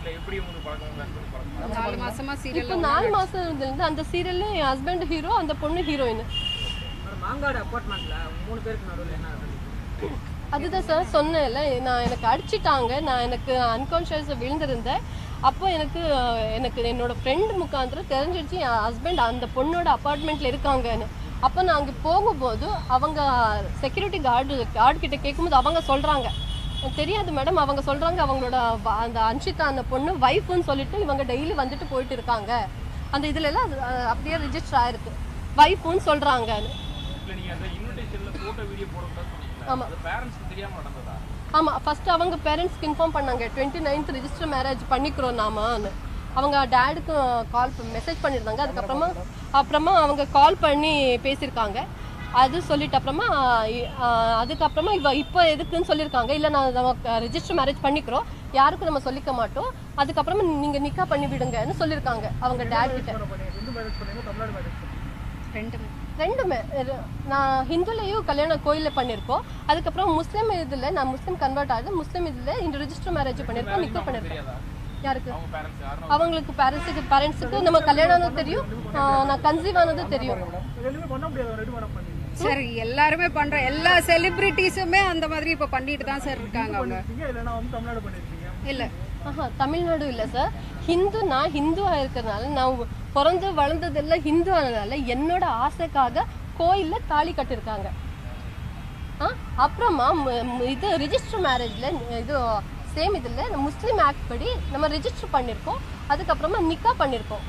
இல்ல எப்படி உங்களுக்கு பழக்கம் உங்க husband பழக்கம் நாலு மாசமா இப்போ சீரியல் நாலு மாசம் இருந்து அந்த சீரியல்ல என் ஹஸ்பண்ட் ஹீரோ அந்த பொண்ணு ஹீரோயின் மேடம் மாங்காடு அப்பார்ட்மெண்ட்ல மூணு பேருக்கு நடுவில் என்ன நடந்துச்சு அதுதான் சார் சொன்னேன்ல நான் எனக்கு அடிச்சிட்டாங்க நான் எனக்கு அன்கான்ஷியஸ் விழுந்திருந்தேன் அப்போ எனக்கு அஹ், எனக்கு என்னோட ஃப்ரெண்டு முக்காந்திரம் தெரிஞ்சிடுச்சு என் ஹஸ்பண்ட் அந்த பொண்ணோட அப்பார்ட்மெண்ட்ல இருக்காங்கன்னு அப்போ நான் அங்கே போகும்போது அவங்க செக்யூரிட்டி கார்டு கார்டு கிட்ட கேட்கும்போது அவங்க சொல்றாங்க எனக்கு தெரியாது மேடம் அவங்க சொல்றாங்க அவங்களோட வ- அந்த அன்ஷிதா அந்த பொண்ணு ஒய்ஃப்னு சொல்லிட்டு இவங்க டெய்லி வந்துட்டு போயிட்டு இருக்காங்க அந்த இதுல எல்லாம் அது, அஹ், அப்படியே ரிஜிஸ்டர் ஆயிருக்கு ஒய்ஃப்னு சொல்றாங்கன்னு இல்ல நீங்க அந்த இன்விடேஷன்ல போட்டோ வீடியோ போடக்கூடாது சொன்னீங்களா ஆமா. அது பேரண்ட்ஸ்க்கு தெரியாம நடந்ததா ஆமா ஃபர்ஸ்ட் அவங்க பேரண்ட்ஸ்க்கு இன்ஃபார்ம் பண்ணாங்க டுவெண்ட்டி நைன்த் ரிஜிஸ்டர் மேரேஜ் பண்ணிக்கிறோம் நாமன்னு அவங்க டேடுக்கு கால் மெசேஜ் பண்ணியிருந்தாங்க அதுக்கப்புறமா அப்புறமா அவங்க கால் பண்ணி பேசியிருக்காங்க அது சொல்லிட்டு அப்புறமா இ- ஆஹ் அதுக்கப்புறமா இவ இப்போ எதுக்குன்னு சொல்லியிருக்காங்க இல்லை நான் நம்ம ரிஜிஸ்டர் மேரேஜ் பண்ணிக்கிறோம் யாருக்கும் நம்ம சொல்லிக்க மாட்டோம் அதுக்கப்புறமா நீங்கள் நிக்கா பண்ணி விடுங்கன்னு சொல்லியிருக்காங்க அவங்க டேட் கிட்ட இந்து மேரேஜ் பண்ணீங்க தமிழ்நாடு மேரேஜ் ரெண்டுமே ரெண்டுமே இது- நான் ஹிந்துலையும் கல்யாணம் கோயிலில் பண்ணியிருக்கோம் அதுக்கப்புறம் முஸ்லீம் இதில் நான் முஸ்லீம் கன்வெர்ட் ஆகுது முஸ்லீம் இதில் இந்த ரிஜிஸ்டர் மேரேஜ் பண்ணியிருக்கோம் நிக்கா பண்ணியிருக்கோம் தெரியாதா யாருக்கு அவங்க பேரண்ட்ஸ் யாரும் அவங்களுக்கு பேரண்ட்ஸுக்கு பேரண்ட்ஸுக்கு நம்ம கல்யாணம் ஆனது தெரியும் ஆஹ் நான் கன்சீவ் ஆனது தெரியும் ரெண்டுமே பண்ண முடியாது ரெண்டு மேடம் பண்ணீங்க சார் எல்லாருமே பண்ற எல்லா செலிபிரிட்டிஸுமே அந்த மாதிரி இப்ப பண்ணிட்டு தான் சார் இருக்காங்க அவங்க பண்ணிருக்கீங்க இல்லைன்னா வந்து தமிழ்நாடு பண்ணிருக்கீங்க இல்ல ஆஹா தமிழ்நாடு இல்லை சார் ஹிந்து நான் ஹிந்துவாக இருக்கிறதுனால நான் பிறந்து வளர்ந்ததெல்லாம் ஹிந்து ஆனதுனால என்னோட ஆசைக்காக கோயிலில் தாலி கட்டியிருக்காங்க ஆ அப்புறமா ம- ம- இது ரிஜிஸ்டர் மேரேஜில் இது சேம் இதில் முஸ்லீம் ஆக்ட் படி நம்ம ரிஜிஸ்டர் பண்ணியிருக்கோம் அதுக்கப்புறமா நிக்கா பண்ணியிருக்கோம்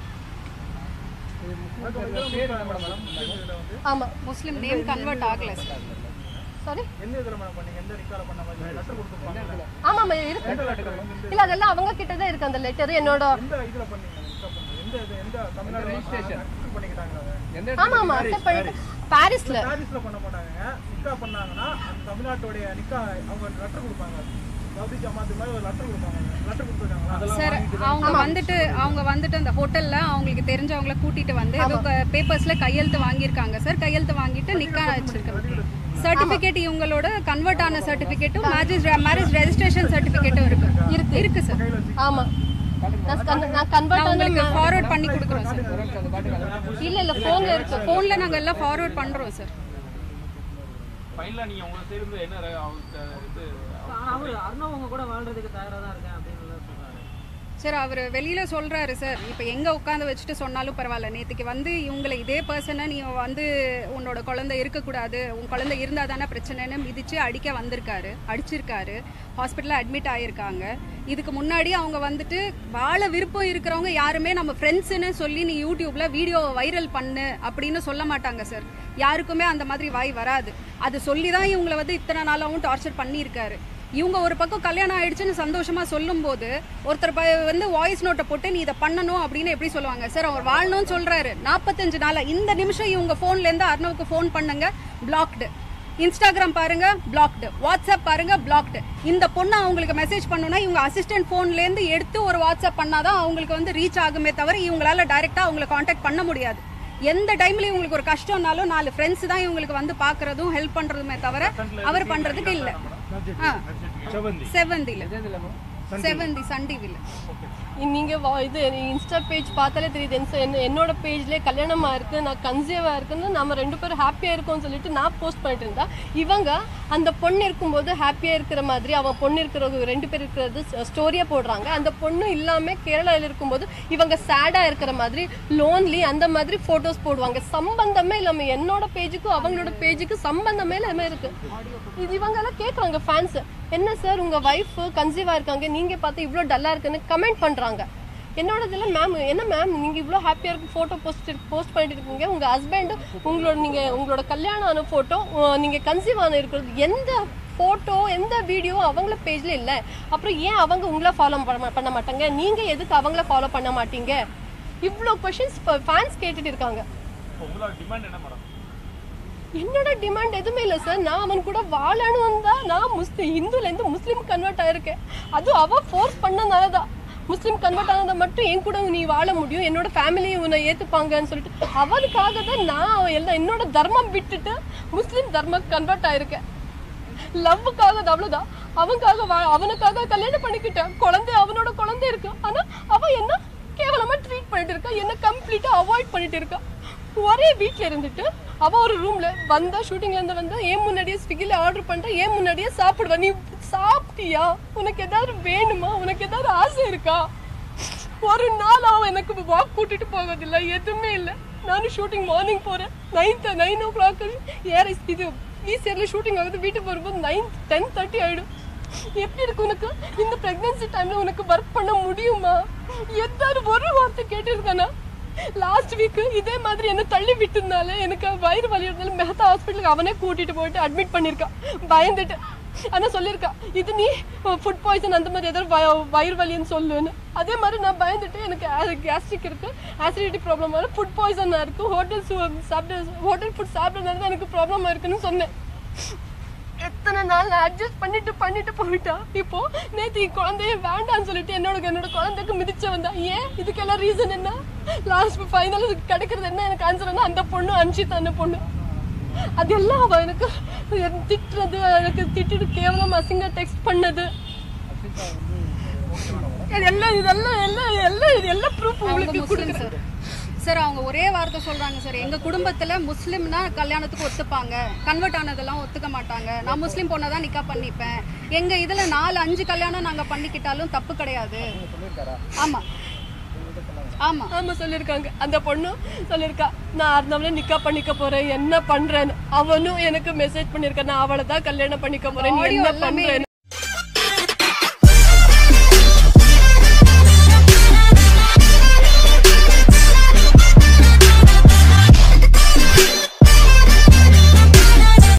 பேர் என்ன மேடம் இதுல வந்து ஆமாம் முஸ்லிம் நேம் கன்வெர்ட் ஆகல சார் சாரி எந்த இதுல மேடம் பண்ணீங்க எந்த ரிக்கால பண்ண மாதிரி லெட்டர் கொடுத்துருப்பாங்க ஆமாம் இருக்கு இல்லை அதெல்லாம் அவங்க கிட்ட தான் இருக்கு அந்த லெட்டர் என்னோட எந்த இதுல பண்ணீங்க ரிக்கா பண்ணீங்க எந்த இது எந்த தமிழ்நாடு ரெஜிஸ்ட்ரேஷன் பண்ணிக்கிட்டாங்க அதை ஆமா ஆமா அக்செப்ட் பண்ணிட்டு பாரிஸ்ல பாரிஸ்ல பண்ண மாட்டாங்க நிக்கா பண்ணாங்கன்னா அந்த தமிழ்நாட்டுடைய நிக்கா அவங்க லெட்டர் கொடுப்பாங்க கௌரி ஜமாத்து மாதிரி ஒரு லெட்டர் கொடுப்பாங்க லெட்டர் கொடுத்துருக்காங்களா சார் அவங்க வந்துட்டு அவங்க வந்துட்டு அந்த ஹோட்டல்ல அவங்களுக்கு தெரிஞ்சவங்கள கூட்டிட்டு வந்து ஏதோ பேப்பர்ஸ்ல கையெழுத்து வாங்கியிருக்காங்க சார் கையெழுத்து வாங்கிட்டு நிக்கா வச்சிருக்காங்க சர்டிபிகேட் இவங்களோட கன்வெர்ட் ஆன சர்டிபிகேட்டும் மேரேஜ் மேரேஜ் ரெஜிஸ்ட்ரேஷன் சர்டிபிகேட்டும் இருக்கு இருக்கு இருக்கு சார் ஆமா நான் con- நான் நான் கன்வெர்ட் உங்களுக்கு ஆன ஃபார்வர்ட் பண்ணி கொடுக்குறோம் சார் இல்ல இல்ல போன்ல இருக்கு ஃபோன்ல நாங்க எல்லாம் ஃபார்வர்ட் பண்றோம் சார் ஃபைனலா நீங்க உங்க சைடு இருந்து என்ன re- அவங்களுக்கு இது அவர் அர்ணவ் உங்க கூட வாழ்றதுக்கு தயாரா தான் இருக்கேன் அப்படின்னு சொல்றாரு சார் அவர் வெளியில சொல்றாரு சார் இப்போ எங்க உட்காந்து வச்சுட்டு சொன்னாலும் பரவாயில்ல நேத்துக்கு வந்து இவங்களை இதே பர்சனை நீ வந்து உன்னோட குழந்தை இருக்கக்கூடாது உன் குழந்தை இருந்தா தானே பிரச்சனைன்னு மிதிச்சு அடிக்க வந்திருக்காரு அடிச்சிருக்காரு ஹாஸ்பிட்டலில் அட்மிட் ஆயிருக்காங்க இதுக்கு முன்னாடி அவங்க வந்துட்டு வாழ விருப்பம் இருக்கிறவங்க யாருமே நம்ம ஃப்ரெண்ட்ஸ்னு சொல்லி நீ யூடியூப்ல வீடியோ வைரல் பண்ணு அப்படின்னு சொல்ல மாட்டாங்க சார் யாருக்குமே அந்த மாதிரி வாய் வராது அது சொல்லி தான் இவங்களை வந்து இத்தனை நாளாவும் டார்ச்சர் பண்ணியிருக்காரு இவங்க ஒரு பக்கம் கல்யாணம் ஆயிடுச்சுன்னு சந்தோஷமா சொல்லும்போது ஒருத்தர் ப- வந்து வாய்ஸ் நோட்டை போட்டு நீ இதை பண்ணணும் அப்படின்னு எப்படி சொல்லுவாங்க சார் அவர் வாழணும்னு சொல்றாரு நாற்பத்தஞ்சு நாளா இந்த நிமிஷம் இவங்க போன்ல இருந்து அர்ணவுக்கு ஃபோன் பண்ணுங்க பிளாக்டு இன்ஸ்டாகிராம் பாருங்க பிளாக்டு வாட்ஸ்அப் பாருங்க பிளாக்டு இந்த பொண்ணு அவங்களுக்கு மெசேஜ் பண்ணணும்னா இவங்க அசிஸ்டன்ட் போன்ல இருந்து எடுத்து ஒரு வாட்ஸ்அப் பண்ணாதான் அவங்களுக்கு வந்து ரீச் ஆகுமே தவிர இவங்களால டைரக்டா அவங்களை காண்டாக்ட் பண்ண முடியாது எந்த டைம்ல இவங்களுக்கு ஒரு கஷ்டம்னாலும் நாலு ஃப்ரெண்ட்ஸ் தான் இவங்களுக்கு வந்து பாக்குறதும் ஹெல்ப் பண்றதுமே தவிர அவர் பண்றதுக்கு இல்ல ஆ செவந்தில செவந்தி சன் டிவில நீங்க வா- இது இன்ஸ்டா பேஜ் பார்த்தாலே தெரியுது என் என்ன- என்னோட பேஜ்ல கல்யாணமா இருக்கு நான் கன்சீவா இருக்குன்னு நம்ம ரெண்டு பேரும் ஹாப்பியா இருக்கோம்னு சொல்லிட்டு நான் போஸ்ட் பண்ணிட்டு இருந்தா இவங்க அந்த பொண்ணு இருக்கும்போது ஹாப்பியா இருக்கிற மாதிரி அவன் பொண்ணு இருக்கிற ரெண்டு பேர் இருக்கிறது ஸ்டோரியா போடுறாங்க அந்த பொண்ணு இல்லாம கேரளால இருக்கும்போது இவங்க சேடா இருக்கிற மாதிரி லோன்லி அந்த மாதிரி போட்டோஸ் போடுவாங்க சம்பந்தமே இல்லாம என்னோட பேஜுக்கும் அவங்களோட பேஜுக்கு சம்பந்தமே இல்லாம இருக்கு இது இவங்க எல்லாம் கேக்குறாங்க ஃபேன்ஸ் என்ன சார் உங்க ஒய்ஃப் கன்சீவா இருக்காங்க நீங்க பார்த்து இவ்ளோ டல்லா இருக்குன்னு கமெண்ட் பண்றாங்க என்னோட இதுல மேம் என்ன மேம் நீங்க இவ்ளோ ஹாப்பியா இருக்கு போட்டோ போஸ்ட் போஸ்ட் பண்ணிட்டு இருக்கீங்க உங்க ஹஸ்பண்ட் உங்களோட நீங்க உங்களோட கல்யாணம் ஆன போட்டோ நீங்க கன்சீவ் ஆன இருக்கிறது எந்த போட்டோ எந்த வீடியோ அவங்கள பேஜ்ல இல்ல அப்புறம் ஏன் அவங்க உங்களை ஃபாலோ பண்ண மாட்டாங்க நீங்க எதுக்கு அவங்கள ஃபாலோ பண்ண மாட்டீங்க இவ்ளோ கொஷின்ஸ் ஃபேன்ஸ் கேட்டுட்டு இருக்காங்க இப்போ உங்களோட டிமாண்ட் என்ன மேடம் என்னோட டிமாண்ட் எதுவுமே இல்லை சார் நான் அவன் கூட வாழணும் தான் நான் முஸ்லிம் இந்துலேருந்து முஸ்லீம் கன்வெர்ட் ஆயிருக்கேன் அதுவும் அவ ஃபோர்ஸ் பண்ணனால தான் முஸ்லீம் கன்வெர்ட் ஆனதை மட்டும் என் கூட நீ வாழ முடியும் என்னோட ஃபேமிலி உன்னை ஏற்றுப்பாங்கன்னு சொல்லிட்டு அவளுக்காக தான் நான் எல்லாம் என்னோட தர்மம் விட்டுட்டு முஸ்லீம் தர்மம் கன்வெர்ட் ஆயிருக்கேன் லவ்வுக்காக அது அவ்வளவுதான் அவனுக்காக வா- அவனுக்காக கல்யாணம் பண்ணிக்கிட்டேன் குழந்தை அவனோட குழந்தை இருக்கு ஆனா அவன் என்ன கேவலமா ட்ரீட் பண்ணிட்டு இருக்கா என்ன கம்ப்ளீட்டா அவாய்ட் பண்ணிட்டு இருக்கா ஒரே வீட்ல இருந்துட்டு அவ ஒரு ரூம்ல வந்தா ஷூட்டிங்ல இருந்து வந்தா ஏன் முன்னாடியே ஸ்விக்கில ஆர்டர் பண்ற ஏன் முன்னாடியே சாப்பிடுவ நீ சாப்பிட்டியா உனக்கு ஏதாவது வேணுமா உனக்கு ஏதாவது ஆசை இருக்கா ஒரு நாள் அவன் எனக்கு வாக் கூட்டிட்டு போவதில்லை எதுவுமே இல்லை நானும் ஷூட்டிங் மார்னிங் போறேன் நைன்த் நைன் ஓ கிளாக் ஏற இது ஈஸியர்ல ஷூட்டிங் ஆகுது வீட்டுக்கு வரும்போது நைன் டென் தேர்ட்டி ஆயிடும் எப்படி இருக்கு உனக்கு இந்த பிரெக்னன்சி டைம்ல உனக்கு ஒர்க் பண்ண முடியுமா எதாவது ஒரு வார்த்தை கேட்டிருக்கானா லாஸ்ட் வீக் இதே மாதிரி என்ன தள்ளி விட்டுருந்தால எனக்கு வயிறு வலி இருந்தாலும் மெஹத்தா ஹாஸ்பிட்டலுக்கு அவனே கூட்டிட்டு போயிட்டு அட்மிட் பண்ணிருக்கான் பயந்துட்டு ஆனா சொல்லியிருக்கா இது நீ ஃபுட் பாய்சன் அந்த மாதிரி ஏதாவது வய- வயிறு வலின்னு சொல்லுன்னு அதே மாதிரி நான் பயந்துட்டு எனக்கு கேஸ்ட்ரிக் இருக்கு ஆசிடிட்டி ப்ராப்ளம் வரும் ஃபுட் பாய்சனாக இருக்கு ஹோட்டல் சாப்பிட ஹோட்டல் ஃபுட் சாப்பிட்றதுனால தான் எனக்கு ப்ராப்ளம் இருக்குன்னு சொன்னேன் எத்தனை நாள் நான் அட்ஜஸ்ட் பண்ணிட்டு பண்ணிட்டு போயிட்டா இப்போ நேத்து என் குழந்தைய வேண்டாம்னு சொல்லிட்டு என்னோட என்னோட குழந்தைக்கு மிதிச்ச வந்தா ஏன் இதுக்கெல்லாம் ரீசன் என்ன லாஸ்ட் ஃபைனல் கிடைக்கிறது என்ன எனக்கு ஆன்சர் அந்த பொண்ணு அன்ஷித் அந்த பொண்ணு அதெல்லாம் அவ எனக்கு திட்டுறது எனக்கு திட்டிட்டு கேவலம் அசிங்க டெக்ஸ்ட் பண்ணது இதெல்லாம் இதெல்லாம் எல்லாம் எல்லாம் இது எல்லாம் ப்ரூஃப் அவங்க உங்களுக்கு முஸ்லிம் கொடுக்குறேன் சார் சார் அவங்க ஒரே வார்த்தை சொல்றாங்க சார் எங்க குடும்பத்துல முஸ்லிம்னா கல்யாணத்துக்கு ஒத்துப்பாங்க கன்வெர்ட் ஆனதெல்லாம் ஒத்துக்க மாட்டாங்க நான் முஸ்லிம் பொண்ணை தான் நிக்கா பண்ணிப்பேன் எங்க இதுல நாலு அஞ்சு கல்யாணம் நாங்க பண்ணிக்கிட்டாலும் தப்பு கிடையாது ஆமா ஆமா ஆமா சொல்லிருக்காங்க அந்த பொண்ணு சொல்லிருக்கா நான் அர்ணவனை நிக்கா பண்ணிக்க போறேன் என்ன பண்றேன்னு அவனும் எனக்கு மெசேஜ் பண்ணிருக்கா நான் அவளை தான் கல்யாணம் பண்ணிக்க போறேன் நீ Audio என்ன எல்லாமே பண்றேன்னு